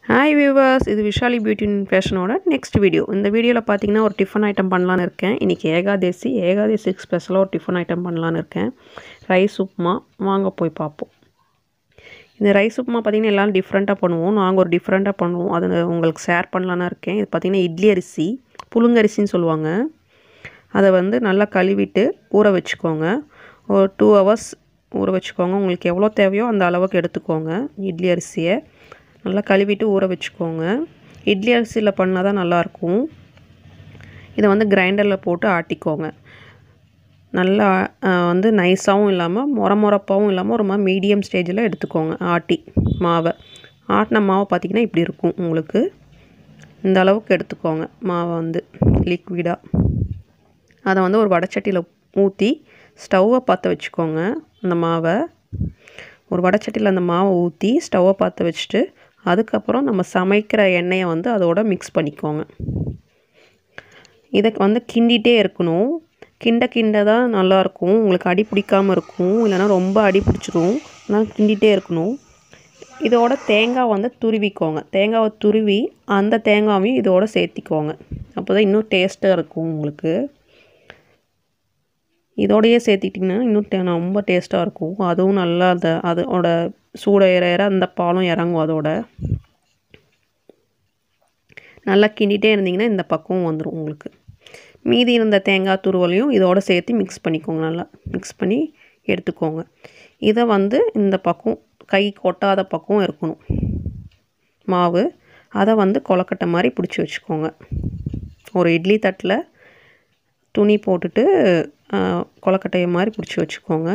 hi viewers இது Vishali beauty and ஃபேஷனோட next video இந்த வீடியோவில் பார்த்தீங்கன்னா ஒரு டிஃபன் ஐட்டம் பண்ணலான்னு இருக்கேன் இன்றைக்கி ஏகாதேசி ஏகாதேசிக்கு ஸ்பெஷலாக ஒரு டிஃபன் ஐட்டம் பண்ணலான்னு இருக்கேன் ரைஸ் உப்புமா வாங்க போய் பார்ப்போம் இந்த ரைஸ் உப்புமா பார்த்திங்கன்னா எல்லாம் டிஃப்ரெண்ட்டாக பண்ணுவோம் நாங்கள் ஒரு டிஃப்ரெண்ட்டாக பண்ணுவோம் அது உங்களுக்கு ஷேர் பண்ணலான்னு இருக்கேன் இது பார்த்திங்கன்னா இட்லி அரிசி புழுங்கரிசின்னு சொல்லுவாங்க அதை வந்து நல்லா கழுவிட்டு ஊற வச்சுக்கோங்க ஒரு டூ ஹவர்ஸ் ஊற வச்சுக்கோங்க உங்களுக்கு எவ்வளோ தேவையோ அந்த அளவுக்கு எடுத்துக்கோங்க இட்லி அரிசியை நல்லா கழுவிட்டு ஊற வச்சுக்கோங்க இட்லி அரிசியில் பண்ணால் தான் நல்லாயிருக்கும் இதை வந்து கிரைண்டரில் போட்டு ஆட்டிக்கோங்க நல்லா வந்து நைஸாகவும் இல்லாமல் மொர மொரப்பாகவும் இல்லாமல் ஒரு மாதிரி மீடியம் ஸ்டேஜில் எடுத்துக்கோங்க ஆட்டி மாவை ஆட்டின மாவை பார்த்திங்கன்னா இப்படி இருக்கும் உங்களுக்கு இந்த அளவுக்கு எடுத்துக்கோங்க மாவை வந்து லிக்விடாக அதை வந்து ஒரு வடச்சட்டியில் ஊற்றி ஸ்டவ்வை பற்ற வச்சுக்கோங்க அந்த மாவை ஒரு வடச்சட்டியில் அந்த மாவை ஊற்றி ஸ்டவ்வை பற்ற வச்சுட்டு அதுக்கப்புறம் நம்ம சமைக்கிற எண்ணெயை வந்து அதோட மிக்ஸ் பண்ணிக்கோங்க இதை வந்து கிண்டிகிட்டே இருக்கணும் கிண்ட கிண்ட தான் நல்லாயிருக்கும் உங்களுக்கு அடி பிடிக்காமல் இருக்கும் இல்லைனா ரொம்ப அடி பிடிச்சிரும் அதனால் கிண்டிகிட்டே இருக்கணும் இதோட தேங்காய் வந்து துருவிக்கோங்க தேங்காவை துருவி அந்த தேங்காவையும் இதோட சேர்த்திக்கோங்க அப்போ தான் இன்னும் டேஸ்ட்டாக இருக்கும் உங்களுக்கு இதோடையே சேர்த்திட்டிங்கன்னா இன்னும் டே ரொம்ப டேஸ்ட்டாக இருக்கும் அதுவும் நல்லா அந்த அதோட சூட ஏற ஏற அந்த பாலும் இறங்கும் அதோட நல்லா கிண்டிகிட்டே இருந்தீங்கன்னா இந்த பக்குவம் வந்துடும் உங்களுக்கு மீதி இருந்த தேங்காய் துருவலையும் இதோட சேர்த்து மிக்ஸ் பண்ணிக்கோங்க நல்லா மிக்ஸ் பண்ணி எடுத்துக்கோங்க இதை வந்து இந்த பக்கம் கை கொட்டாத பக்கம் இருக்கணும் மாவு அதை வந்து கொலக்கட்டை மாதிரி பிடிச்சி வச்சுக்கோங்க ஒரு இட்லி தட்டில் துணி போட்டுட்டு கொலக்கட்டையை மாதிரி பிடிச்சி வச்சுக்கோங்க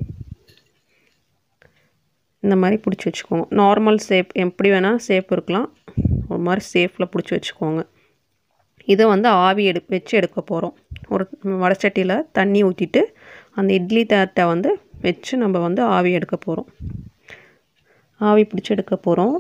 இந்த மாதிரி பிடிச்சி வச்சுக்கோங்க நார்மல் ஷேப் எப்படி வேணால் ஷேப் இருக்கலாம் ஒரு மாதிரி ஷேப்பில் பிடிச்சி வச்சுக்கோங்க இதை வந்து ஆவி எடு வச்சு எடுக்க போகிறோம் ஒரு வடச்சட்டியில் தண்ணி ஊற்றிட்டு அந்த இட்லி தட்டை வந்து வச்சு நம்ம வந்து ஆவி எடுக்க போகிறோம் ஆவி பிடிச்சி எடுக்க போகிறோம்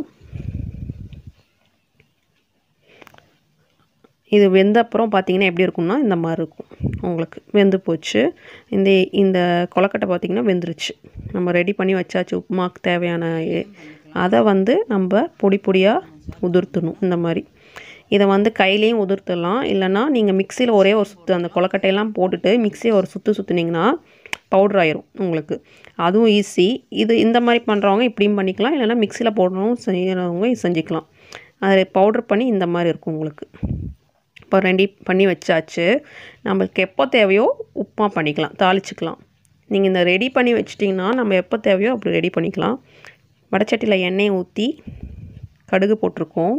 இது வெந்த அப்புறம் பார்த்திங்கன்னா எப்படி இருக்கும்னா இந்த மாதிரி இருக்கும் உங்களுக்கு வெந்து போச்சு இந்த இந்த கொலக்கட்டை பார்த்திங்கன்னா வெந்துருச்சு நம்ம ரெடி பண்ணி வச்சாச்சு உப்புமாக்கு தேவையான அதை வந்து நம்ம பொடி பொடியாக உதிர்த்தணும் இந்த மாதிரி இதை வந்து கையிலையும் உதிர்த்தலாம் இல்லைனா நீங்கள் மிக்சியில் ஒரே ஒரு சுற்று அந்த கொலக்கட்டையெல்லாம் போட்டுட்டு மிக்சியை ஒரு சுற்று சுற்றுனீங்கன்னா பவுட்ரு ஆயிரும் உங்களுக்கு அதுவும் ஈஸி இது இந்த மாதிரி பண்ணுறவங்க இப்படியும் பண்ணிக்கலாம் இல்லைனா மிக்சியில் போடணும் செய்கிறவங்க செஞ்சுக்கலாம் அதை பவுட்ரு பண்ணி இந்த மாதிரி இருக்கும் உங்களுக்கு இப்போ ரெடி பண்ணி வச்சாச்சு நம்மளுக்கு எப்போ தேவையோ உப்புமா பண்ணிக்கலாம் தாளிச்சிக்கலாம் நீங்கள் இந்த ரெடி பண்ணி வச்சிட்டிங்கன்னா நம்ம எப்போ தேவையோ அப்படி ரெடி பண்ணிக்கலாம் வடச்சட்டியில் எண்ணெயை ஊற்றி கடுகு போட்டிருக்கோம்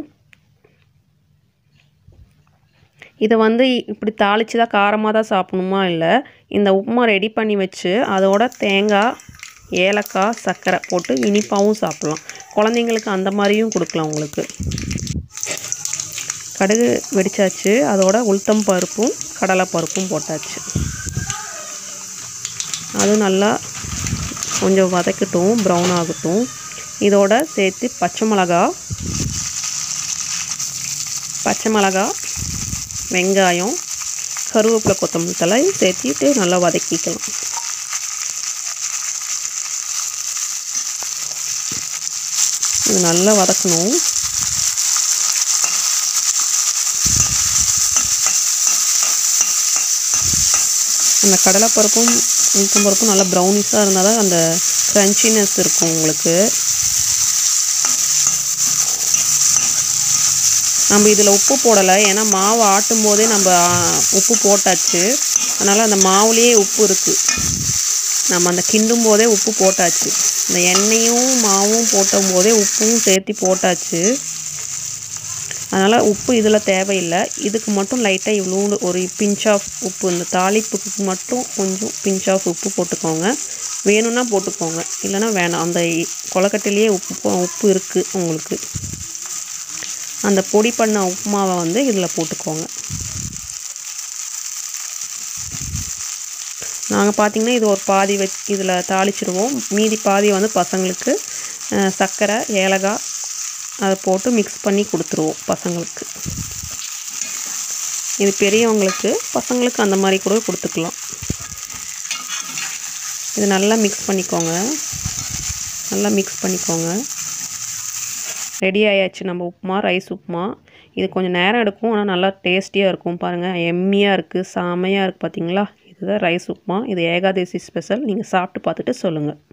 இதை வந்து இப்படி தாளித்து தான் காரமாக தான் சாப்பிடணுமா இல்லை இந்த உப்புமா ரெடி பண்ணி வச்சு அதோட தேங்காய் ஏலக்காய் சர்க்கரை போட்டு இனிப்பாகவும் சாப்பிட்லாம் குழந்தைங்களுக்கு அந்த மாதிரியும் கொடுக்கலாம் உங்களுக்கு கடுகு வெடித்தாச்சு அதோட உளுத்தம் பருப்பும் கடலை பருப்பும் போட்டாச்சு அது நல்லா கொஞ்சம் வதக்கட்டும் ப்ரௌன் ஆகட்டும் இதோட சேர்த்து பச்சை மிளகா பச்சை மிளகா வெங்காயம் கருவேப்பிலை கொத்தமல்லி தலை சேர்த்திட்டு நல்லா வதக்கிக்கலாம் இது நல்லா வதக்கணும் அந்த கடலைப்பருப்பும் உளுத்தம் பருப்பும் நல்லா ப்ரௌனிஷாக இருந்தால் தான் அந்த க்ரன்ச்சினஸ் இருக்கும் உங்களுக்கு நம்ம இதில் உப்பு போடலை ஏன்னா மாவு ஆட்டும் போதே நம்ம உப்பு போட்டாச்சு அதனால் அந்த மாவுலேயே உப்பு இருக்குது நம்ம அந்த கிண்டும் போதே உப்பு போட்டாச்சு இந்த எண்ணெயும் மாவும் போட்டும் போதே உப்பும் சேர்த்து போட்டாச்சு அதனால் உப்பு இதில் தேவையில்லை இதுக்கு மட்டும் லைட்டாக இவ்வளோண்டு ஒரு பிஞ்ச் ஆஃப் உப்பு இந்த தாளிப்புக்கு மட்டும் கொஞ்சம் பிஞ்ச் ஆஃப் உப்பு போட்டுக்கோங்க வேணும்னா போட்டுக்கோங்க இல்லைனா வேணாம் அந்த கொலக்கட்டையிலேயே உப்பு உப்பு இருக்குது உங்களுக்கு அந்த பொடி பண்ண உப்புமாவை வந்து இதில் போட்டுக்கோங்க நாங்கள் பார்த்திங்கன்னா இது ஒரு பாதி வச் இதில் தாளிச்சிடுவோம் மீதி பாதி வந்து பசங்களுக்கு சர்க்கரை ஏலக்காய் அதை போட்டு மிக்ஸ் பண்ணி கொடுத்துருவோம் பசங்களுக்கு இது பெரியவங்களுக்கு பசங்களுக்கு அந்த மாதிரி கூட கொடுத்துக்கலாம் இது நல்லா மிக்ஸ் பண்ணிக்கோங்க நல்லா மிக்ஸ் பண்ணிக்கோங்க ரெடி ஆயாச்சு நம்ம உப்புமா ரைஸ் உப்புமா இது கொஞ்சம் நேரம் எடுக்கும் ஆனால் நல்லா டேஸ்டியாக இருக்கும் பாருங்கள் எம்மியாக இருக்குது செமையாக இருக்குது பார்த்தீங்களா இதுதான் ரைஸ் உப்புமா இது ஏகாதசி ஸ்பெஷல் நீங்கள் சாப்பிட்டு பார்த்துட்டு சொல்லுங்கள்